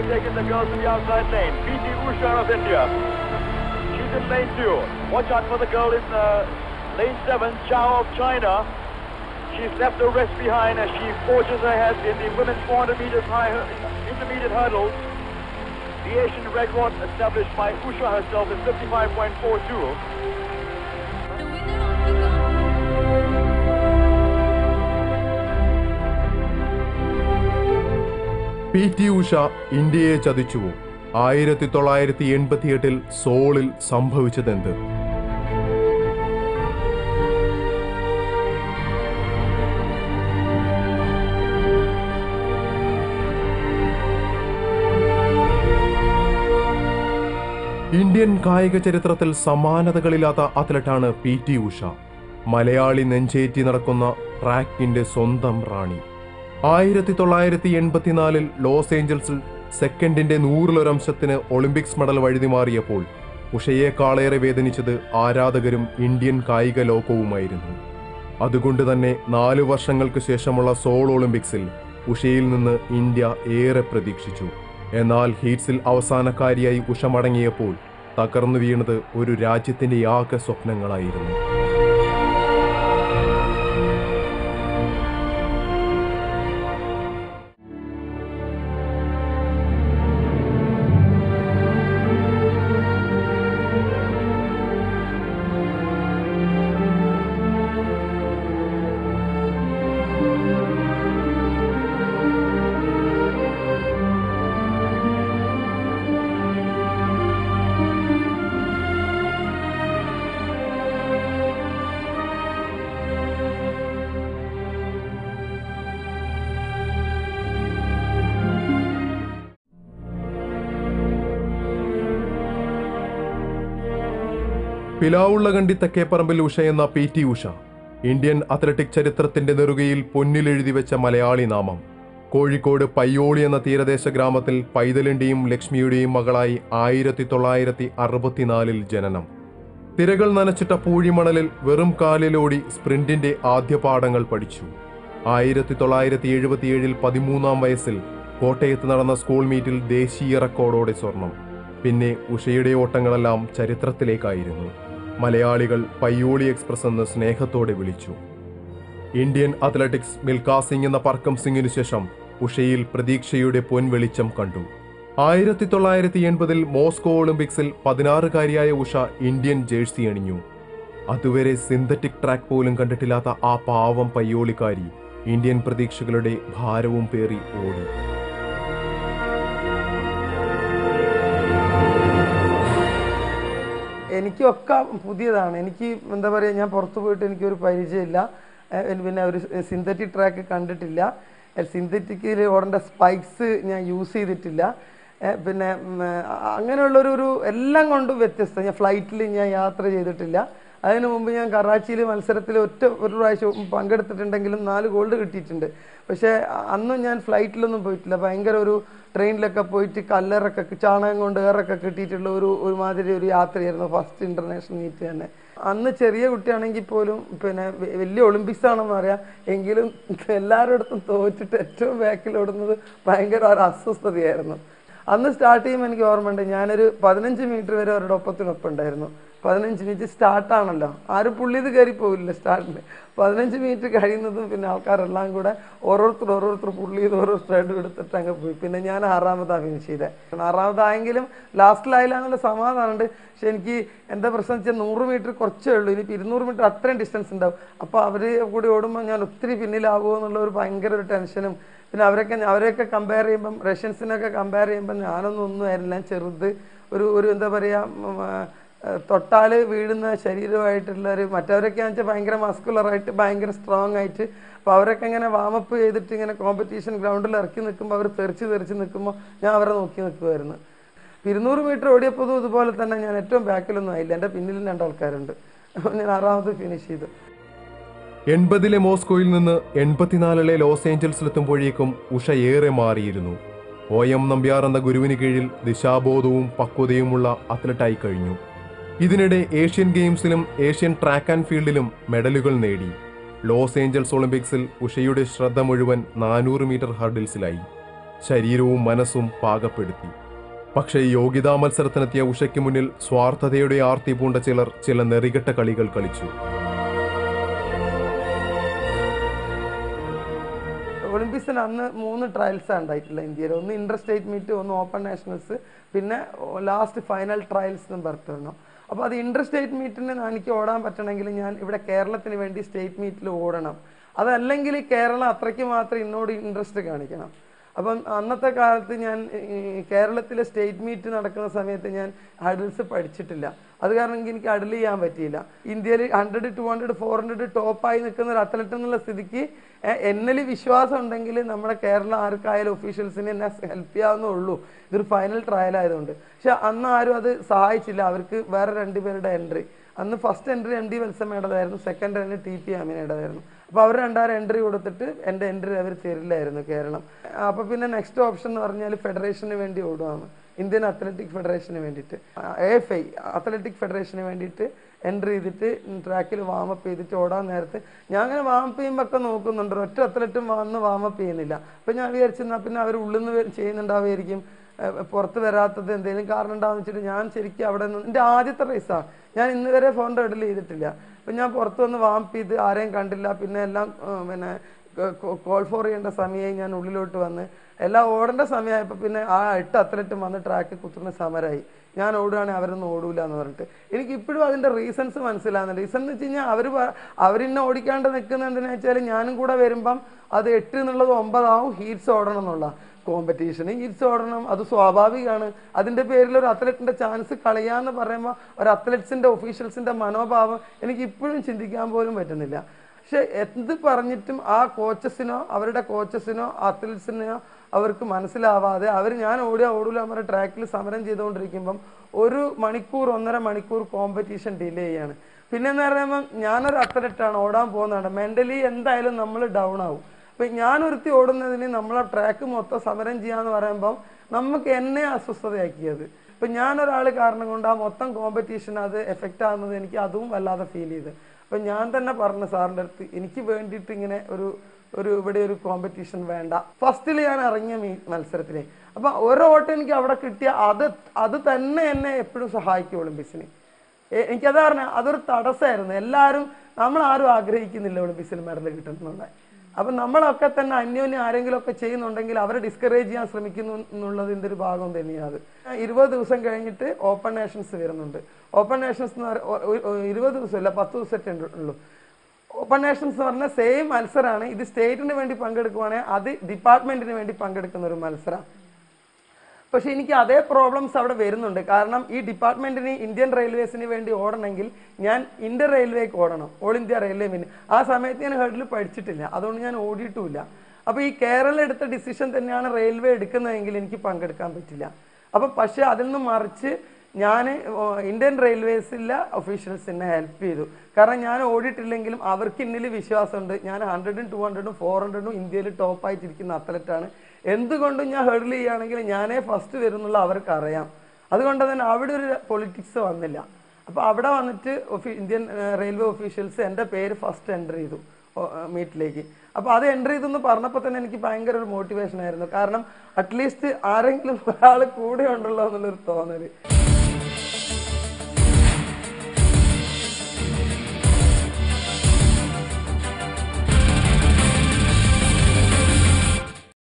taking the girls to the outside lane. PT Usha of India. She's in lane two. Watch out for the girl in uh, lane seven, Chow of China. She's left the rest behind as she forges ahead in the women's 400 meters high intermediate hurdles. The Asian record established by Usha herself is 55.42. The winner of the gold P T Usha ഇന്ത്യയെ ചതിച്ചുവോ ആയിരത്തി തൊള്ളായിരത്തി എൺപത്തിയെട്ടിൽ സോളിൽ സംഭവിച്ചതെന്ത് Indian കായിക ചരിത്രത്തിൽ സമാനതകളില്ലാത്ത അത്ലറ്റാണ് പി ടി ഉഷ മലയാളി നെഞ്ചേറ്റി നടക്കുന്ന ട്രാക്കിന്റെ സ്വന്തം റാണി ആയിരത്തി തൊള്ളായിരത്തി എൺപത്തിനാലിൽ ലോസ് ഏഞ്ചൽസിൽ സെക്കൻഡിന്റെ നൂറിലൊരംശത്തിന് ഒളിമ്പിക്സ് മെഡൽ വഴുതിമാറിയപ്പോൾ ഉഷയേക്കാളേറെ വേദനിച്ചത് ആരാധകരും ഇന്ത്യൻ കായിക ലോകവുമായിരുന്നു അതുകൊണ്ട് തന്നെ നാലു വർഷങ്ങൾക്ക് ശേഷമുള്ള സോൾ ഒളിമ്പിക്സിൽ ഉഷയിൽ നിന്ന് ഇന്ത്യ ഏറെ പ്രതീക്ഷിച്ചു എന്നാൽ ഹീറ്റ്സിൽ അവസാനക്കാരിയായി ഉഷ മടങ്ങിയപ്പോൾ തകർന്നു വീണത് ഒരു രാജ്യത്തിന്റെ ആകെ സ്വപ്നങ്ങളായിരുന്നു പിലാവുള്ളകണ്ടി തെക്കേപ്പറമ്പിൽ ഉഷ എന്ന പി ടി ഉഷ ഇന്ത്യൻ അത്ലറ്റിക് ചരിത്രത്തിന്റെ നെറുകയിൽ പൊന്നിലെഴുതി വെച്ച മലയാളി നാമം കോഴിക്കോട് പയ്യോളി എന്ന തീരദേശ ഗ്രാമത്തിൽ പൈതലിന്റെയും ലക്ഷ്മിയുടെയും മകളായി ആയിരത്തി തൊള്ളായിരത്തി അറുപത്തിനാലിൽ ജനനം തിരകൾ നനച്ചിട്ട പൂഴിമണലിൽ വെറും കാലിലോടി സ്പ്രിന്റിന്റെ ആദ്യ പാഠങ്ങൾ പഠിച്ചു ആയിരത്തി തൊള്ളായിരത്തി എഴുപത്തിയേഴിൽ പതിമൂന്നാം വയസ്സിൽ കോട്ടയത്ത് നടന്ന സ്കൂൾ മീറ്റിൽ ദേശീയ റെക്കോർഡോടെ സ്വർണം പിന്നെ ഉഷയുടെ ഓട്ടങ്ങളെല്ലാം ചരിത്രത്തിലേക്കായിരുന്നു മലയാളികൾ പയ്യോളി എക്സ്പ്രസ് എന്ന് സ്നേഹത്തോടെ വിളിച്ചു ഇന്ത്യൻ അത്ലറ്റിക്സ് മിൽഖാ സിംഗ് എന്ന പർക്കം സിംഗിനു ശേഷം ഉഷയിൽ പ്രതീക്ഷയുടെ പൊൻവെളിച്ചം കണ്ടു ആയിരത്തി തൊള്ളായിരത്തി എൺപതിൽ മോസ്കോ ഒളിമ്പിക്സിൽ പതിനാറുകാരിയായ ഉഷ ഇന്ത്യൻ ജേഴ്സി അണിഞ്ഞു അതുവരെ സിന്തറ്റിക് ട്രാക്ക് പോലും കണ്ടിട്ടില്ലാത്ത ആ പാവം പയ്യോളിക്കാരി ഇന്ത്യൻ പ്രതീക്ഷകളുടെ ഭാരവും പേറി ഓടി എനിക്കൊക്കെ പുതിയതാണ് എനിക്ക് എന്താ പറയുക ഞാൻ പുറത്തു പോയിട്ട് എനിക്കൊരു പരിചയമില്ല ഏഹ് പിന്നെ ഒരു സിന്തറ്റിക് ട്രാക്ക് കണ്ടിട്ടില്ല സിന്തറ്റിക്കിൽ ഓടേണ്ട സ്പൈക്സ് ഞാൻ യൂസ് ചെയ്തിട്ടില്ല ഏഹ് പിന്നെ ഉം, അ- അങ്ങനെയുള്ളൊരു ഒരു എല്ലാം കൊണ്ടും വ്യത്യസ്തം ഞാൻ ഫ്ലൈറ്റിൽ ഞാൻ യാത്ര ചെയ്തിട്ടില്ല അതിനു മുമ്പ് ഞാൻ കറാച്ചിയിൽ മത്സരത്തിൽ ഒറ്റ ഒരു പ്രാവശ്യം പങ്കെടുത്തിട്ടുണ്ടെങ്കിലും നാല് ഗോൾഡ് കിട്ടിയിട്ടുണ്ട് പക്ഷേ അ- അന്നും ഞാൻ ഫ്ലൈറ്റിലൊന്നും പോയിട്ടില്ല ഭയങ്കര ഒരു ട്രെയിനിലൊക്കെ പോയിട്ട് കല്ലറൊക്കെ ചാണകം കൊണ്ട് ഏറൊക്കെ കിട്ടിയിട്ടുള്ള ഒരു ഒരുമാതിരി ഒരു യാത്രയായിരുന്നു ഫസ്റ്റ് ഇന്റർനാഷണൽ മീറ്റ് തന്നെ അന്ന് ചെറിയ കുട്ടിയാണെങ്കിൽ പോലും പിന്നെ വ- വലിയ ഒളിമ്പിക്സ് ആണെന്ന് അറിയാം എങ്കിലും എല്ലാവരുടെ തോറ്റിട്ട് ഏറ്റവും ബാക്കിൽ ഓടുന്നത് ഭയങ്കര ഒരു അസ്വസ്ഥതയായിരുന്നു അന്ന് സ്റ്റാർട്ട് ചെയ്യുമ്പോൾ എനിക്ക് ഓർമ്മയുണ്ട് ഞാനൊരു പതിനഞ്ച് മീറ്റർ വരെ അവരുടെ ഒപ്പത്തിനൊപ്പം ഉണ്ടായിരുന്നു പതിനഞ്ച് മിനിറ്റ് സ്റ്റാർട്ടാണല്ലോ ആരും പുള്ളിയത് കയറി പോവില്ല സ്റ്റാർട്ടിന് പതിനഞ്ച് മിനിറ്റ് കഴിയുന്നതും പിന്നെ ആൾക്കാരെല്ലാം കൂടെ ഓരോരുത്തർ ഓരോരുത്തർ പുള്ളി ചെയ്ത് ഓരോ സ്ട്രൈഡ് എടുത്തിട്ട് അങ്ങ് പോയി പിന്നെ ഞാൻ ആറാമതാണ് ഫിനിഷ് ചെയ്തത് ആറാമതായെങ്കിലും ലാസ്റ്റിലായില്ല എന്നുള്ള സമാധാനമുണ്ട് പക്ഷെ എനിക്ക് എന്താ പ്രശ്നം വെച്ചാൽ നൂറ് മീറ്റർ കുറച്ചേ ഉള്ളൂ ഇനിയിപ്പോൾ ഇരുന്നൂറ് മീറ്റർ അത്രയും ഡിസ്റ്റൻസ് ഉണ്ടാവും അപ്പോൾ അവർ കൂടി ഓടുമ്പോൾ ഞാൻ ഒത്തിരി പിന്നിലാവുമോ എന്നുള്ള ഒരു ഭയങ്കര ഒരു ടെൻഷനും പിന്നെ അവരൊക്കെ അവരെയൊക്കെ കമ്പയർ ചെയ്യുമ്പം റഷ്യൻസിനൊക്കെ കമ്പയർ ചെയ്യുമ്പോൾ ഞാനൊന്നും ഒന്നും ആയിരുന്നില്ല ഞാൻ ചെറുത് ഒരു ഒരു എന്താ പറയുക തൊട്ടാൽ വീഴുന്ന ശരീരമായിട്ടുള്ള ഒരു മറ്റവരൊക്കെ വെച്ചാൽ ഭയങ്കര മസ്കുലറായിട്ട് ഭയങ്കര സ്ട്രോങ് ആയിട്ട് അപ്പോൾ അവരൊക്കെ ഇങ്ങനെ വാമപ്പ് ചെയ്തിട്ട് ഇങ്ങനെ കോമ്പറ്റീഷൻ ഗ്രൗണ്ടിൽ ഇറക്കി നിൽക്കുമ്പോൾ അവർ തെറിച്ച് തെറിച്ച് നിൽക്കുമ്പോൾ ഞാൻ അവരെ നോക്കി നിൽക്കുമായിരുന്നു ഇരുന്നൂറ് മീറ്റർ ഓടിയപ്പോഴും ഇതുപോലെ തന്നെ ഞാൻ ഏറ്റവും ബാക്കിലൊന്നും ആയില്ല എൻ്റെ പിന്നിലും രണ്ട് ആൾക്കാരുണ്ട് അപ്പോൾ ഞാൻ ആറാമത് ഫിനിഷ് ചെയ്തു എൺപതിലെ മോസ്കോയിൽ നിന്ന് എൺപത്തിനാലിലെ ലോസ് ഏഞ്ചൽസിലെത്തുമ്പോഴേക്കും ഉഷ ഏറെ മാറിയിരുന്നു ഒ എം നമ്പ്യാർ എന്ന ഗുരുവിന് കീഴിൽ ദിശാബോധവും പക്വതയുമുള്ള അത്ലറ്റായി കഴിഞ്ഞു ഇതിനിടെ ഏഷ്യൻ ഗെയിംസിലും ഏഷ്യൻ ട്രാക്ക് ആൻഡ് ഫീൽഡിലും മെഡലുകൾ നേടി ലോസ് ഏഞ്ചൽസ് ഒളിമ്പിക്സിൽ ഉഷയുടെ ശ്രദ്ധ മുഴുവൻ നാനൂറ് മീറ്റർ ഹർഡിൽസിലായി ശരീരവും മനസ്സും പാകപ്പെടുത്തി പക്ഷേ യോഗ്യതാ മത്സരത്തിനെത്തിയ ഉഷയ്ക്ക് മുന്നിൽ സ്വാർത്ഥതയുടെ ആർത്തി പൂണ്ട ചിലർ ചില നെറികെട്ട കളികൾ കളിച്ചു ഒളിമ്പിക്സിന് അന്ന് മൂന്ന് ട്രയൽസാണ് ഉണ്ടായിട്ടുള്ളത് ഇന്ത്യയിൽ ഒന്ന് ഇന്റർ സ്റ്റേറ്റ് മീറ്റ് ഒന്ന് ഓപ്പൺ നാഷണൽസ് പിന്നെ ലാസ്റ്റ് ഫൈനൽ ട്രയൽസ് എന്ന് പറഞ്ഞിരുന്നു അപ്പോൾ അത് ഇന്റർ സ്റ്റേറ്റ് മീറ്റിന് എനിക്ക് ഓടാൻ പറ്റണമെങ്കിൽ ഞാൻ ഇവിടെ കേരളത്തിന് വേണ്ടി സ്റ്റേറ്റ് മീറ്റിൽ ഓടണം അതല്ലെങ്കിൽ കേരളം അത്രയ്ക്ക് മാത്രം എന്നോട് ഇൻട്രസ്റ്റ് കാണിക്കണം അപ്പം അന്നത്തെ കാലത്ത് ഞാൻ ഈ കേരളത്തിലെ സ്റ്റേറ്റ് മീറ്റ് നടക്കുന്ന സമയത്ത് ഞാൻ ഹഡിൽസ് പഠിച്ചിട്ടില്ല അത് കാരണം എനിക്ക് എനിക്ക് ഹഡിൽ ചെയ്യാൻ പറ്റിയില്ല ഇന്ത്യയിൽ hundred two hundred four hundred ടോപ്പായി നിൽക്കുന്ന ഒരു അത്ലറ്റ് എന്നുള്ള സ്ഥിതിക്ക് എ- എന്നിൽ വിശ്വാസം ഉണ്ടെങ്കിൽ നമ്മുടെ കേരളം ആർക്കായാലും ഒഫീഷ്യൽസിന് എന്നെ ഹെൽപ്പ് ചെയ്യാവുന്നേ ഉള്ളൂ ഇതൊരു ഫൈനൽ ട്രയൽ ആയതുകൊണ്ട് പക്ഷെ അന്ന് ആരും അത് സഹായിച്ചില്ല അവർക്ക് വേറെ രണ്ടുപേരുടെ എൻട്രി അന്ന് ഫസ്റ്റ് എൻട്രി എം ഡി വത്സമ്മയുടേതായിരുന്നു സെക്കൻഡ് എൻട്രി ടി പി അമീനയുടേതായിരുന്നു അപ്പോൾ അവർ രണ്ടായിരം എൻട്രി കൊടുത്തിട്ട് എൻ്റെ എൻട്രി അവർ തരില്ലായിരുന്നു കേരളം അപ്പോൾ പിന്നെ നെക്സ്റ്റ് ഓപ്ഷൻ എന്ന് പറഞ്ഞാൽ ഫെഡറേഷന് വേണ്ടി ഓടുകയാണ് ഇന്ത്യൻ അത്ലറ്റിക് ഫെഡറേഷന് വേണ്ടിയിട്ട് എ എഫ് ഐ അത്ലറ്റിക് ഫെഡറേഷന് വേണ്ടിയിട്ട് എൻട്രി ചെയ്തിട്ട് ട്രാക്കിൽ വാമപ്പ് ചെയ്തിട്ട് ഓടാൻ നേരത്ത് ഞാൻ അങ്ങനെ വാമപ്പ് ചെയ്യുമ്പോൾ ഒക്കെ നോക്കുന്നുണ്ട് ഒറ്റ അത്ലറ്റും വന്ന് വാമപ്പ് ചെയ്യുന്നില്ല അപ്പം ഞാൻ വിചാരിച്ചെന്നാൽ പിന്നെ അവർ ഉള്ളിൽ നിന്ന് ചെയ്യുന്നുണ്ടാവുമായിരിക്കും ഏഹ് പുറത്ത് വരാത്തത് എന്തെങ്കിലും കാരണം ഉണ്ടാവുന്ന വെച്ചിട്ട് ഞാൻ ശരിക്കും അവിടെ നിന്ന് എൻ്റെ ആദ്യത്തെ റേസാണ് ഞാൻ ഇന്ന് വരെ ഫോൺ റെഡിൽ ചെയ്തിട്ടില്ല അപ്പം ഞാൻ പുറത്ത് വന്ന് വാംപ് ചെയ്ത് ആരെയും കണ്ടില്ല പിന്നെ എല്ലാം ഏഹ് പിന്നെ കോൾ ഫോർ ചെയ്യേണ്ട സമയമായി ഞാൻ ഉള്ളിലോട്ട് വന്ന് എല്ലാം ഓടേണ്ട സമയമായപ്പോൾ പിന്നെ ആ എട്ട് അത്ലറ്റും വന്ന് ട്രാക്കിൽ കുത്തുന്ന സമരമായി ഞാൻ ഓടുകയാണെങ്കിൽ അവരൊന്നും ഓടൂല എന്ന് പറഞ്ഞിട്ട് എനിക്ക് ഇപ്പോഴും അതിൻ്റെ റീസൺസ് മനസ്സിലാകുന്നുണ്ട് റീസൺ എന്ന് വെച്ച് കഴിഞ്ഞാൽ അവർ അവരിന്നെ ഓടിക്കാണ്ട് നിൽക്കുന്നത് എന്തിനാ വെച്ചാൽ ഞാനും കൂടെ വരുമ്പം അത് എട്ട് എന്നുള്ളത് ഒമ്പതാവും ഹീറ്റ്സ് ഓടണം എന്നുള്ള കോമ്പറ്റീഷന് ഹീറ്റ്സ് ഓടണം അത് സ്വാഭാവികമാണ് അതിൻ്റെ പേരിൽ ഒരു അത്ലറ്റിൻ്റെ ചാൻസ് കളയാന്ന് പറയുമ്പോൾ ഒരു അത്ലറ്റ്സിൻ്റെ ഒഫീഷ്യൽസിൻ്റെ മനോഭാവം എനിക്ക് ഇപ്പോഴും ചിന്തിക്കാൻ പോലും പറ്റുന്നില്ല പക്ഷെ എന്ത് പറഞ്ഞിട്ടും ആ കോച്ചസിനോ അവരുടെ കോച്ചസിനോ അത്ലറ്റ്സിനോ അവർക്ക് മനസ്സിലാവാതെ അവർ ഞാൻ ഓടിയ ഓടൂല പറഞ്ഞ ട്രാക്കിൽ സമരം ചെയ്തുകൊണ്ടിരിക്കുമ്പം ഒരു മണിക്കൂർ ഒന്നര മണിക്കൂർ കോമ്പറ്റീഷൻ ഡിലേ ചെയ്യാണ് പിന്നെ എന്ന് പറയുമ്പം ഞാനൊരു അത്ലറ്റാണ് ഓടാൻ പോകുന്നതാണ് മെൻ്റലി എന്തായാലും നമ്മൾ ഡൗൺ ആവും അപ്പം ഞാൻ ഒരുത്തി ഓടുന്നതിന് നമ്മളെ ട്രാക്ക് മൊത്തം സമരം ചെയ്യാന്ന് പറയുമ്പം നമുക്ക് എന്നെ അസ്വസ്ഥതയാക്കിയത് ഇപ്പം ഞാനൊരാൾ കാരണം കൊണ്ട് ആ മൊത്തം കോമ്പറ്റീഷൻ അത് എഫക്റ്റ് ആകുന്നത് എനിക്ക് അതും വല്ലാതെ ഫീൽ ചെയ്ത് അപ്പം ഞാൻ തന്നെ പറഞ്ഞു സാറിൻ്റെ അടുത്ത് എനിക്ക് വേണ്ടിയിട്ട് ഇങ്ങനെ ഒരു ഒരു ഇവിടെ ഒരു കോമ്പറ്റീഷൻ വേണ്ട ഫസ്റ്റിൽ ഞാൻ ഇറങ്ങിയ മീ മത്സരത്തിന് അപ്പം ഒരു ഓട്ടം എനിക്ക് അവിടെ കിട്ടിയ അത് അത് തന്നെ എന്നെ എപ്പോഴും സഹായിക്കും ഒളിമ്പിക്സിന് എ- എനിക്കത് പറഞ്ഞ അതൊരു തടസ്സമായിരുന്നു എല്ലാവരും നമ്മൾ ആരും ആഗ്രഹിക്കുന്നില്ല ഒളിമ്പിക്സിൽ മെഡൽ കിട്ടുന്നുള്ള അപ്പം നമ്മളൊക്കെ തന്നെ അന്യോന്യം ആരെങ്കിലും ഒക്കെ ചെയ്യുന്നുണ്ടെങ്കിൽ അവരെ ഡിസ്കറേജ് ചെയ്യാൻ ശ്രമിക്കുന്നു എന്നുള്ളതിൻ്റെ ഒരു ഭാഗം തന്നെയാണ് അത് ഇരുപത് ദിവസം കഴിഞ്ഞിട്ട് ഓപ്പൺ നേഷൻസ് വരുന്നുണ്ട് ഓപ്പൺ നേഷൻസ് എന്ന് പറയുക ഇരുപത് ദിവസമല്ല പത്ത് ദിവസമൊക്കെ ഉണ്ട് ഉള്ളൂ ഓപ്പൺ നേഷൻസ് എന്ന് പറഞ്ഞാൽ സെയിം മത്സരമാണ് ഇത് സ്റ്റേറ്റിന് വേണ്ടി പങ്കെടുക്കുവാണെങ്കിൽ അത് ഡിപ്പാർട്ട്മെന്റിന് വേണ്ടി പങ്കെടുക്കുന്ന ഒരു മത്സരം പക്ഷെ എനിക്ക് അതേ പ്രോബ്ലംസ് അവിടെ വരുന്നുണ്ട് കാരണം ഈ ഡിപ്പാർട്ട്മെന്റിന് ഇന്ത്യൻ റെയിൽവേസിന് വേണ്ടി ഓടണമെങ്കിൽ ഞാൻ ഇന്ത്യൻ റെയിൽവേക്ക് ഓടണം ഓൾ ഇന്ത്യ റെയിൽവേ മിന് ആ സമയത്ത് ഞാൻ ഹെഡിൽ പഠിച്ചിട്ടില്ല അതുകൊണ്ട് ഞാൻ ഓടിയിട്ടുമില്ല അപ്പോൾ ഈ കേരളം എടുത്ത ഡിസിഷൻ തന്നെയാണ് റെയിൽവേ എടുക്കുന്നതെങ്കിൽ എനിക്ക് പങ്കെടുക്കാൻ പറ്റില്ല അപ്പോൾ പക്ഷേ അതിൽ നിന്ന് മറിച്ച് ഞാൻ ഇന്ത്യൻ റെയിൽവേസിലെ ഒഫീഷ്യൽസിനെ ഹെൽപ്പ് ചെയ്തു കാരണം ഞാൻ ഓടിയിട്ടില്ലെങ്കിലും അവർക്ക് എന്നിൽ വിശ്വാസമുണ്ട് ഞാൻ ഹൺഡ്രഡും ടു ഹൺഡ്രഡും ഫോർ ഹൺഡ്രഡും ഇന്ത്യയിൽ ടോപ്പായിട്ടിരിക്കുന്ന അത്ലറ്റാണ് എന്തുകൊണ്ടും ഞാൻ ഹെഡിൽ ചെയ്യുകയാണെങ്കിൽ ഞാനേ ഫസ്റ്റ് വരുന്നുള്ള അവർക്ക് അറിയാം അതുകൊണ്ട് തന്നെ അവിടെ ഒരു പൊളിറ്റിക്സ് വന്നില്ല അപ്പോൾ അവിടെ വന്നിട്ട് ഒഫി ഇന്ത്യൻ റെയിൽവേ ഒഫീഷ്യൽസ് എൻ്റെ പേര് ഫസ്റ്റ് എൻ്റർ ചെയ്തു മീറ്റിലേക്ക് അപ്പോൾ അത് എൻ്റർ ചെയ്തെന്ന് പറഞ്ഞപ്പോൾ തന്നെ എനിക്ക് ഭയങ്കര ഒരു മോട്ടിവേഷൻ ആയിരുന്നു കാരണം അറ്റ്ലീസ്റ്റ് ആരെങ്കിലും ഒരാൾ കൂടെ ഉണ്ടല്ലോ എന്നുള്ളൊരു തോന്നൽ